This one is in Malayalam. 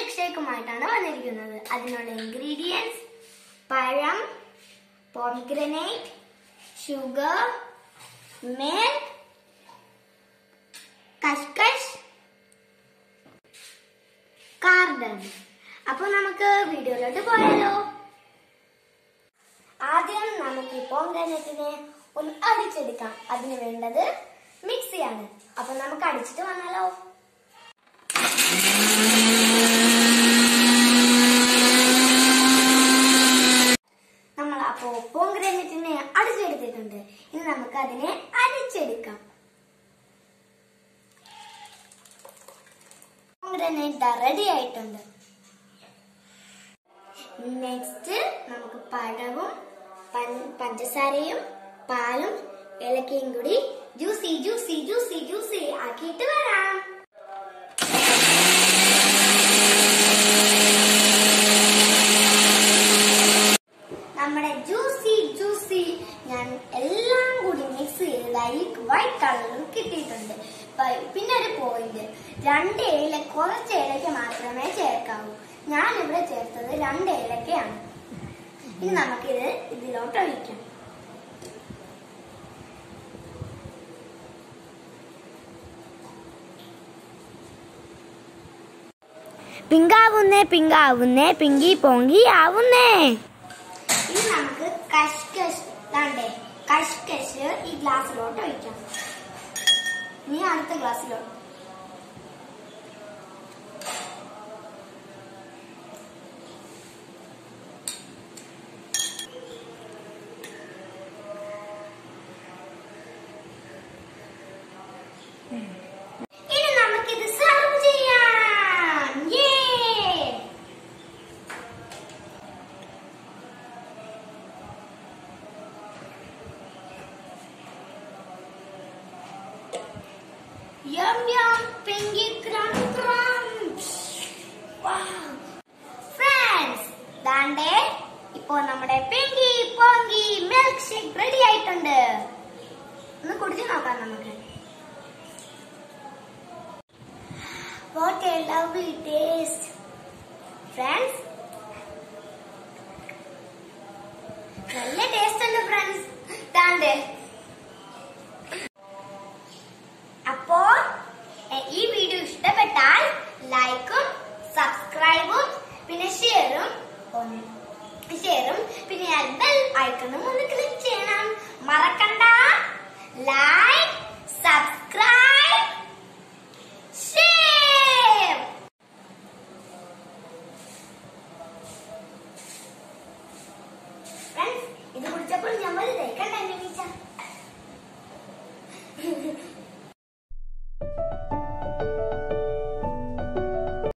മിൽക്ക് ഷേക്കുമായിട്ടാണ് വന്നിരിക്കുന്നത് അതിനുള്ള ഇൻഗ്രീഡിയൻസ് പഴം പോംഗ്രനേറ്റ് ഷുഗർ മിൽക്ക് കഷ്കഷ് കാർഡൻ അപ്പൊ നമുക്ക് വീഡിയോയിലോട്ട് പോയാലോ ആദ്യം നമുക്ക് ഈ പോംഗ്രനേറ്റിനെ ഒന്ന് അടിച്ചെടുക്കാം അതിന് വേണ്ടത് മിക്സിയാണ് അപ്പൊ നമുക്ക് അടിച്ചിട്ട് വന്നാലോ നമ്മൾ അപ്പോ പോംഗ്രനേറ്റിനെ അടിച്ചെടുത്തിട്ടുണ്ട് ഇനി നമുക്ക് അതിനെ അരിച്ചെടുക്കാം പോംഗ്രനേറ്റ് റെഡി ആയിട്ടുണ്ട് നെക്സ്റ്റ് നമുക്ക് പഴവും പൻ- പഞ്ചസാരയും പാലും ഏലക്കയും കൂടി ജ്യൂസി ജ്യൂസി ജ്യൂസി ജ്യൂസി ആക്കിയിട്ട് വരാം നമ്മുടെ ജ്യൂസി ജ്യൂസി ഞാൻ എല്ലാം കൂടി മിക്സ് ചെയ്ത് ലൈറ്റ് വൈറ്റ് കളറിൽ കിട്ടിയിട്ടുണ്ട് പ- പിന്നെ ഒരു പോയിന്റ് രണ്ട് ഏല കുറച്ച് ഏലക്ക മാത്രമേ ചേർക്കാവൂ ഞാൻ ഇവിടെ ചേർത്തത് രണ്ട് ഏലക്കയാണ് ഇനി നമുക്കിത് ഇതിലോട്ട് ഒഴിക്കാം പിങ്കാവുന്നേ പിങ്കാവുന്നേ പിങ്കി പൊങ്കി ആവുന്നേ ഇനി നമുക്ക് കഷ്കഷ് ദാണ്ടേ കഷ്കഷ് ഈ ഗ്ലാസ്സിലോട്ട് ഒഴിക്കാം ഇനി അടുത്ത ഗ്ലാസ്സിലോട്ട് ഇനി നമുക്കിത് സെർവ് ചെയ്യാം യേ Yum yum, pinky crunch crunch. Wow. Friends, ദാണ്ടേ ഇപ്പോ നമ്മുടെ പിങ്കി പോങ്കി മിൽക്ക് ഷേക്ക് റെഡി ആയിട്ടുണ്ട് ഒന്ന് കുടിച്ചു നോക്കാം നമുക്ക് what a lovely taste friends നല്ല ടേസ്റ്റ് ഉണ്ട് ഫ്രണ്ട്സ് ദാണ്ടേ അപ്പോ എ- ഈ വീഡിയോ ഇഷ്ടപ്പെട്ടാൽ ലൈക്കും സബ്സ്ക്രൈബും പിന്നെ ഷെയറും ഷെയറും പിന്നെ ബെൽ ഐക്കണും ഒന്ന് ക്ലിക്ക്